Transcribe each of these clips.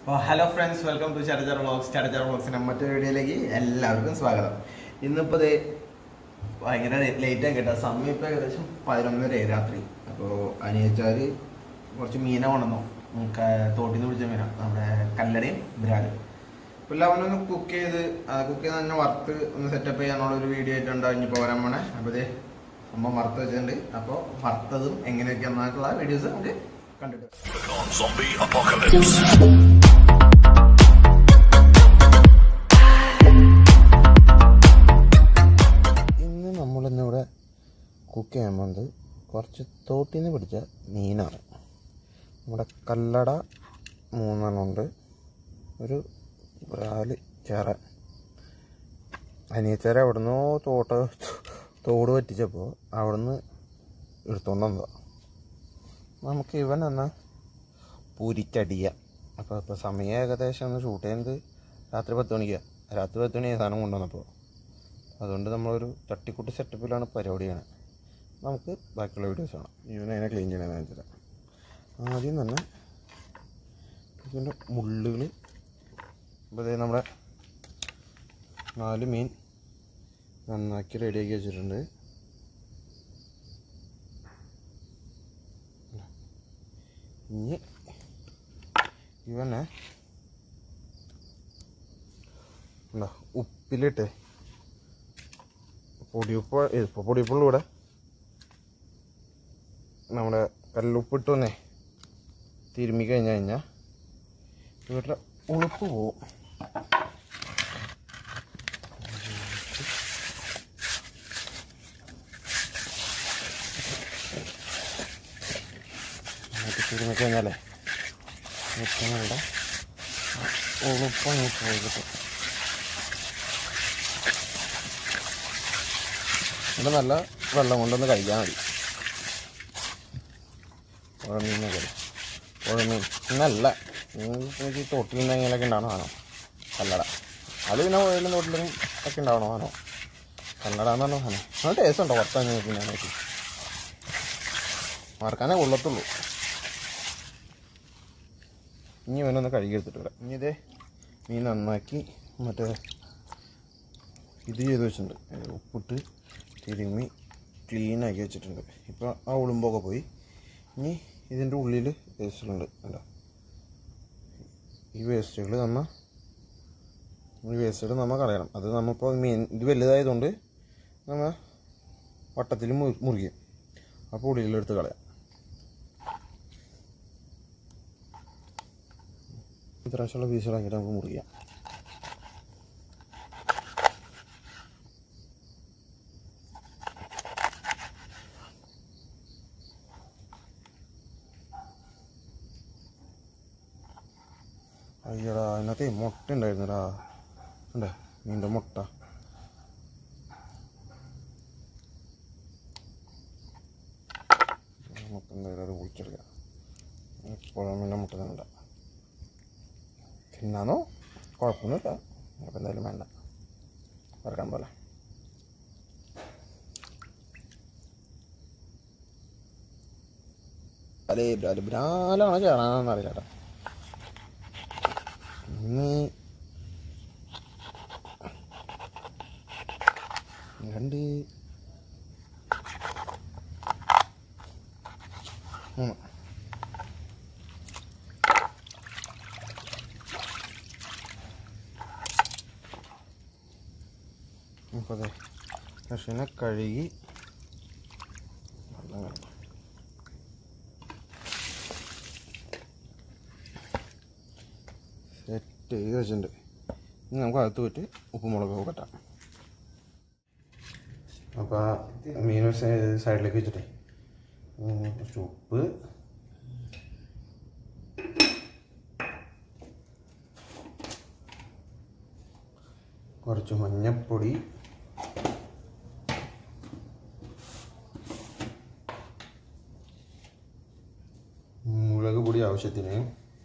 അപ്പോൾ hello friends welcome to ചടച്ചർ vlogs ചടച്ചർ വ്ളോഗ്സിൻ്റെ മറ്റൊരു വീഡിയോയിലേക്ക് എല്ലാവർക്കും സ്വാഗതം ഇന്നിപ്പോൾ ഇത് ഭയങ്കര ലേറ്റ് ആയി കേട്ടോ സമയം ഇപ്പോൾ ഏകദേശം പതിനൊന്നര രാത്രി അപ്പോൾ അനിയച്ചാൽ കുറച്ച് മീനെ കൊണ്ടുവന്നു ഉം, ക- തോട്ടിൽ നിന്ന് പിടിച്ച മീന നമ്മുടെ കല്ലടയും ബ്രാലും അപ്പോൾ എല്ലാവരും ഒന്ന് കുക്ക് ചെയ്ത് കുക്ക് ചെയ്ത് തന്നെ വറുത്ത് ഒന്ന് സെറ്റപ്പ് ചെയ്യാനുള്ള ഒരു വീഡിയോ ആയിട്ടുണ്ട് ഇനിയിപ്പോൾ വരാൻ പോണേ അപ്പോൾ ഇത് അമ്മ വറുത്ത് വെച്ചിട്ടുണ്ട് അപ്പോൾ വറുത്തതും എങ്ങനെയൊക്കെയാണെന്നുള്ള വീഡിയോസ് നമുക്ക് കണ്ടിട്ട് on Zombie Apocalypse. ഇന്ന് നമ്മളിന്നിവിടെ കുക്ക് ചെയ്യാൻ പോകുന്നത് കുറച്ച് തോട്ടിൽ നിന്ന് പിടിച്ച മീനാണ് നമ്മുടെ കല്ലട മൂന്നെണ്ണം ഉണ്ട് ഒരു ബ്രാല് ചേറ അനിയച്ചേര അവിടുന്ന് തോട്ട് തോട് പറ്റിച്ചപ്പോൾ അവിടുന്ന് എടുത്തോണ്ട് വന്നതാണ് നമുക്ക് ഇവൻ എന്നാ പൂരിച്ചടിയ അപ്പോൾ ഇപ്പോൾ സമയം ഏകദേശം ഒന്ന് ഷൂട്ട് ചെയ്യുന്നത് രാത്രി പത്ത് മണിക്കാണ് രാത്രി പത്ത് മണി സാധനം കൊണ്ടുവന്നപ്പോൾ അതുകൊണ്ട് നമ്മളൊരു തട്ടിക്കൂട്ട് സെറ്റപ്പിലാണ് പരിപാടി ചെയ്യണത് നമുക്ക് ബാക്കിയുള്ള വീഡിയോസ് കാണാം ഇവനെ അതിനെ ക്ലീൻ ചെയ്യണമെന്ന് വെച്ചാൽ ആദ്യം തന്നെ ഇതിൻ്റെ മുള്ളുകൾ അപ്പോൾ ദേ നമ്മുടെ നാല് മീൻ നന്നാക്കി റെഡിയാക്കി വെച്ചിട്ടുണ്ട് ഇനി ഇവനെ എന്താ ഉപ്പിലിട്ട് പൊടിയുപ്പ് ഇപ്പോൾ പൊടിയുപ്പുള്ള ഇവിടെ നമ്മുടെ കല്ലുപ്പിട്ട് വന്നേ തിരുമ്മി കഴിഞ്ഞ് കഴിഞ്ഞാൽ ഇവരുടെ ഉളുപ്പ് പോവും എന്നിട്ട് തിരുമ്മി കഴിഞ്ഞാലേ നിൽക്കുന്നുണ്ട് ഉളുപ്പങ്ങ് പോയി കിട്ടും ഇവിടെ നല്ല വെള്ളം കൊണ്ടൊന്ന് കഴിക്കാൻ മതി പുഴമീനൊക്കെ പുഴമീൻ ഇന്നല്ല ഈ തോട്ടിൽ നിന്ന് എങ്ങനെയൊക്കെ ഉണ്ടാവണം ആണോ കല്ലട അത് പിന്നെ പുഴയിലും തോട്ടിലും ഒക്കെ ഉണ്ടാവണോ ആണോ കല്ലട എന്ന് പറഞ്ഞ സാധനം നല്ല ടേസ്റ്റ് ഉണ്ടോ പത്താം തിന്നാനായിട്ട് മറക്കാനേ കൊള്ളത്തുള്ളൂ ഇനി ഇവനൊന്ന് കഴുകി എടുത്തിട്ട് വരാം ഇനി ഇതേ മീൻ നന്നാക്കി മറ്റേ ഇത് ചെയ്ത് വെച്ചിട്ടുണ്ട് ഏ, ഉപ്പിട്ട് തിരുമ്മി ക്ലീനാക്കി വെച്ചിട്ടുണ്ട് ഇപ്പോൾ ആ ഉളുമ്പൊക്കെ പോയി ഇനി ഇതിൻ്റെ ഉള്ളിൽ വേസ്റ്റുകളുണ്ട് അല്ല ഈ വേസ്റ്റുകൾ നമ്മൾ ഈ വേസ്റ്റുകൾ നമ്മൾ കളയണം അത് നമ്മളിപ്പോൾ മീൻ ഇത് വലുതായതുകൊണ്ട് നമ്മൾ വട്ടത്തിൽ മു- മുറിക്കും അപ്പോൾ ഉള്ളിലെടുത്ത് കളയാം ഇത്രാവശ്യമുള്ള പീസുകളാക്കിയിട്ട് നമുക്ക് മുറിക്കാം അയ്യടാ അതിനകത്ത് മുട്ട ഉണ്ടായിരുന്നടാ ഉണ്ടേ മീൻ്റെ മുട്ട മുട്ട എന്തായാലും അത് പൊളിച്ചെടുക്കാം എപ്പോഴും മീൻ്റെ മുട്ട വേണ്ട തിന്നാന്നോ കുഴപ്പമൊന്നുമില്ല അപ്പം എന്തായാലും വേണ്ട വറക്കാൻ പോലെ അല്ലേ ബ്രാല് ബ്രാലാണോ ചേറാണെന്ന് അറിയില്ല കേട്ടോ ഒന്ന് രണ്ട് മൂന്ന് അപ്പോൾ അതെ കർഷനെ കഴുകി വെള്ളം കളയാം. സെറ്റ് ചെയ്ത് വെച്ചിട്ടുണ്ട് ഇനി നമുക്ക് അകത്ത് പോയിട്ട് ഉപ്പും മുളകൊക്കെ കെട്ടാം അപ്പോൾ മീൻ സൈഡിലേക്ക് വെച്ചിട്ടേ ഉം, കുറച്ച് ഉപ്പ് കുറച്ച് മഞ്ഞപ്പൊടി മുളക് പൊടി ആവശ്യത്തിന്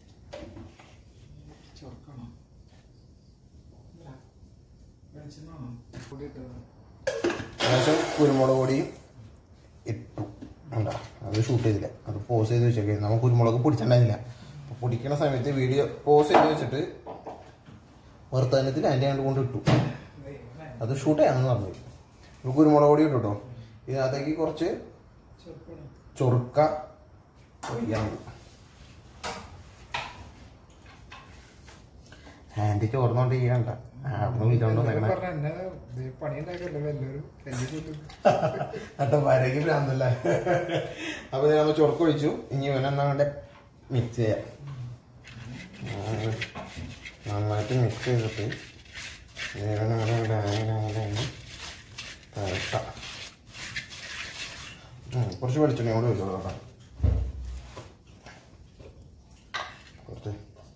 ശേഷം കുരുമുളക് പൊടി ഇട്ടു ഉണ്ടാ അത് ഷൂട്ട് ചെയ്തില്ല അത് പോസ് ചെയ്ത് വെച്ചേക്കായിരുന്നു നമുക്ക് കുരുമുളക് പൊടിച്ചിട്ടുണ്ടായിരുന്നില്ല പൊടിക്കണ സമയത്ത് വീഡിയോ പോസ് ചെയ്ത് വെച്ചിട്ട് വർത്തമാനത്തിൽ അതിൻ്റെ കണ്ട് കൊണ്ട് ഇട്ടു അത് ഷൂട്ട് ചെയ്യാമെന്ന് പറഞ്ഞു ഒരു കുരുമുളക് പൊടി ഇട്ടു കേട്ടോ ഇതിനകത്തേക്ക് കുറച്ച് ചൊറുക്ക ഒഴിക്കാൻ മതി ഹാൻഡ് ചോർന്നോണ്ട് ചെയ്യണ്ട അവിടെ വിളിച്ചോണ്ട് വന്നേക്കണേ അട്ടോ വരകി ഭ്രാന്തല്ലേ അപ്പൊ ഇത് നമ്മൾ ചൊറുക്ക് ഒഴിച്ചു ഇനി ഇവനെന്നാ വേണ്ട മിക്സ് ചെയ്യാം ഉം. നന്നായിട്ട് മിക്സ് ചെയ്തിട്ട് ഇവനങ്ങനെ അങ്ങനെ അങ്ങനെ അങ്ങനെ തരട്ടാം ഉം, കുറച്ച് വെളിച്ചെണ്ണ കൂടി ഒഴിച്ചോളൂ കേട്ടോ കുറച്ച്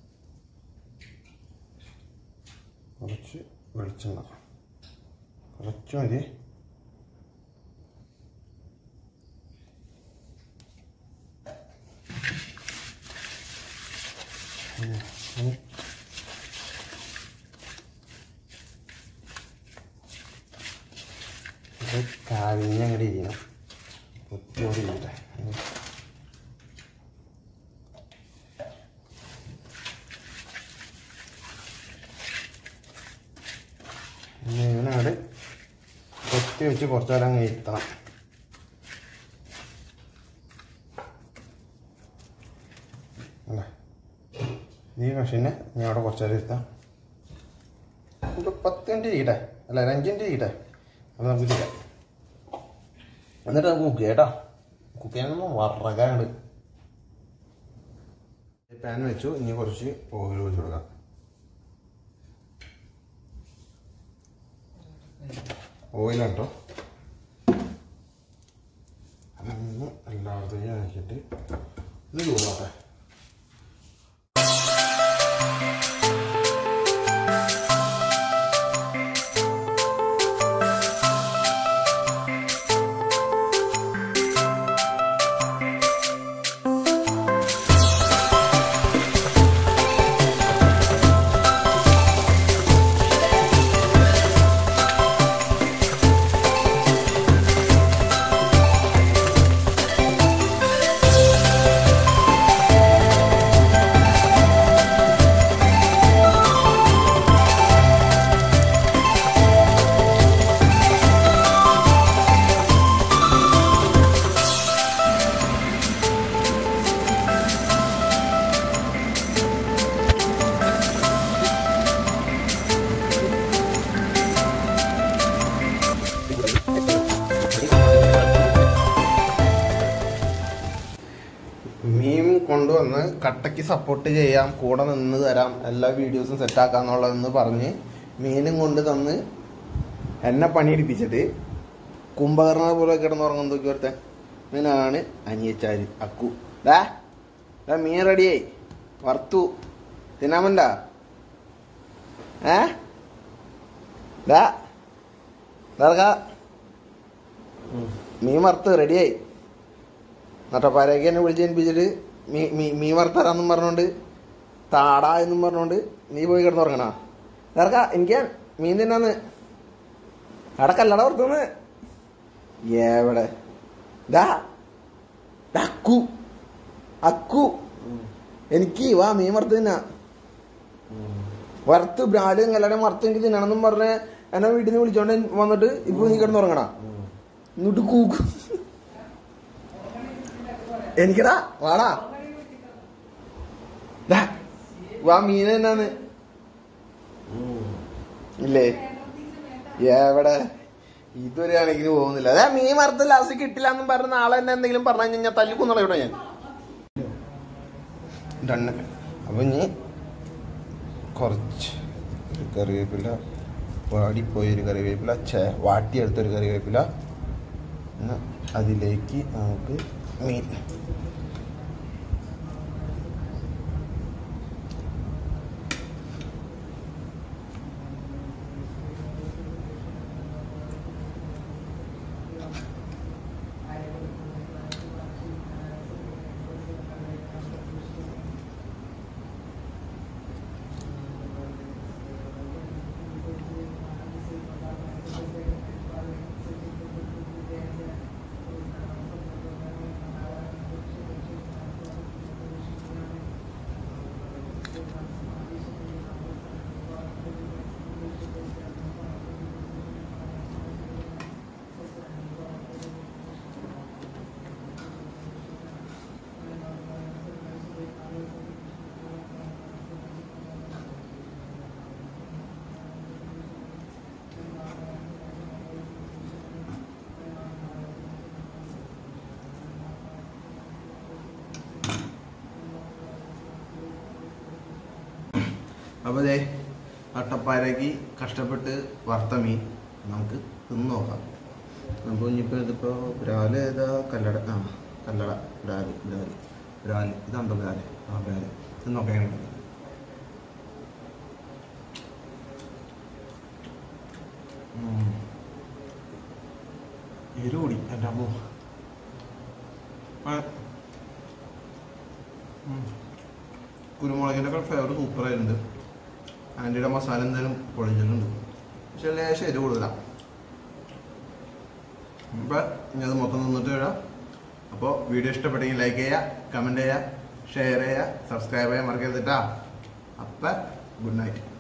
കുറച്ച് വെളിച്ചെണ്ണ കുറച്ച് മതി ഉം, ഉം. ഇത് കാവിഞ്ഞങ്ങടെ ഇരിക്കണം കുത്തിയോട് ഇരിക്കട്ടെ ഉം. ഇനി ഇവനങ്ങട് കൊത്തി വെച്ച് കുറച്ച് നേരം അങ്ങ് ഇരുത്തണം അല്ലേ ഈ മെഷീനെ ഞാൻ അവിടെ കുറച്ച് നേരം ഇരുത്താം നമുക്ക് പത്ത് മിനിറ്റ് ചെയ്യട്ടെ അല്ല ഒരു അഞ്ച് മിനിറ്റ് ചെയ്യട്ടെ അത് നമുക്ക് ചെയ്യാം എന്നിട്ട് നമുക്ക് കുക്ക് ചെയ്യാം കേട്ടോ കുക്ക് ചെയ്യാനൊന്നും വറകാണ്ട് പാൻ വെച്ചു ഇനി കുറച്ച് ഓയിൽ ഒഴിച്ച് കൊടുക്കാം ഓയിലാണ് കേട്ടോ അതൊന്ന് എല്ലായിടത്തേക്കും ആക്കിയിട്ട് ഇത് ചൂടാട്ടെ മീൻ കൊണ്ടുവന്ന് കട്ടയ്ക്ക് സപ്പോർട്ട് ചെയ്യാം കൂടെ നിന്ന് തരാം എല്ലാ വീഡിയോസും സെറ്റാക്കാന്നുള്ളതെന്ന് പറഞ്ഞ് മീനും കൊണ്ട് തന്ന് എന്നെ പണിയെടുപ്പിച്ചിട്ട് കുംഭകർണ പോലെ കിടന്നുറങ്ങും നോക്കി ഒരുത്തൻ ഇവനാണ് അനിയച്ചാരി അക്കു ഡാ ഡാ മീൻ റെഡിയായി വറുത്തു തിന്നാമണ്ട ഏ ഡാ ഇതാർക്കാ? മീൻ വറുത്ത് റെഡിയായി നട്ടപ്പാരയ്ക്ക് എന്നെ വിളിച്ച് ഏൽപ്പിച്ചിട്ട് മീ മീ മീൻ വറുത്തരാന്നും പറഞ്ഞോണ്ട് താടാ എന്നും പറഞ്ഞോണ്ട് നീ പോയി കിടന്നുറങ്ങണ ഇറക്ക എനിക്ക് മീൻ തിന്നാന്ന് അവിടെ കല്ലട വറുത്തുന്ന് എവിടെ ഡാ ഡാ, അക്കു അക്കു എനിക്ക് വാ മീൻ വറുത്ത് തിന്നാ വറുത്ത് ബ്രാലും കല്ലടയും വറുത്ത് എനിക്ക് തിന്നണമെന്നും പറഞ്ഞ് എന്നെ വീട്ടിൽ നിന്ന് വിളിച്ചോണ്ട് വന്നിട്ട് ഇപ്പൊ നീ കിടന്നുറങ്ങണ എന്നിട്ട് കൂക്കും എനിക്കടാ വാടാ ദാ, വാ മീൻ എന്നാന്ന് ഇല്ലേ എവിടെ ഇതൊരു കണക്കിന് പോകുന്നില്ല അതെ മീൻ വറുത്ത ലാസ്റ്റ് കിട്ടില്ല എന്നും പറഞ്ഞ നാളെ തന്നെ എന്തെങ്കിലും പറഞ്ഞു കഴിഞ്ഞാൽ തല്ലി കുന്നള ഇവിടെ ഞാൻ ഡണ്ണ് അപ്പൊ ഇനി കുറച്ച് ഒരു കറിവേപ്പില വാടിപ്പോയൊരു കറിവേപ്പില ചേ വാട്ടിയെടുത്തൊരു കറിവേപ്പില പിന്നെ അതിലേക്ക് നമുക്ക് മീൻ അപ്പോൾ ഇതേ അട്ടപ്പാരയ്ക്ക് കഷ്ടപ്പെട്ട് വറുത്ത മീൻ നമുക്ക് തിന്ന് നോക്കാം അപ്പോൾ ഇനിയിപ്പോൾ ഇതിപ്പോൾ ബ്രാല് ഏതാ കല്ലട ആ കല്ലട ബ്രാല് ബ്രാല് ബ്രാല് ഇതാണ്ടോ ബ്രാല് ആ ബ്രാല് ഇത് നോക്കാം എങ്ങനെയുണ്ട് ഉം. എരു കൂടി എൻ്റെ അമ്മോ ആ. ഉം. കുരുമുളകിൻ്റെ ഒക്കെ ഫ്ലേവർ സൂപ്പറായിട്ടുണ്ട് ആൻറ്റിയുടെ മസാല എന്തായാലും പൊളിച്ചിട്ടുണ്ട് പക്ഷെ ലേശം എരിവ് കൂടുതലാണ് അപ്പം ഇനി അത് മൊത്തം നിന്നിട്ട് വരാം അപ്പോൾ വീഡിയോ ഇഷ്ടപ്പെട്ടെങ്കിൽ ലൈക്ക് ചെയ്യുക കമൻറ്റ് ചെയ്യുക ഷെയർ ചെയ്യുക സബ്സ്ക്രൈബ് ചെയ്യാൻ മറക്കരുത് കേട്ടോ അപ്പം ഗുഡ് നൈറ്റ്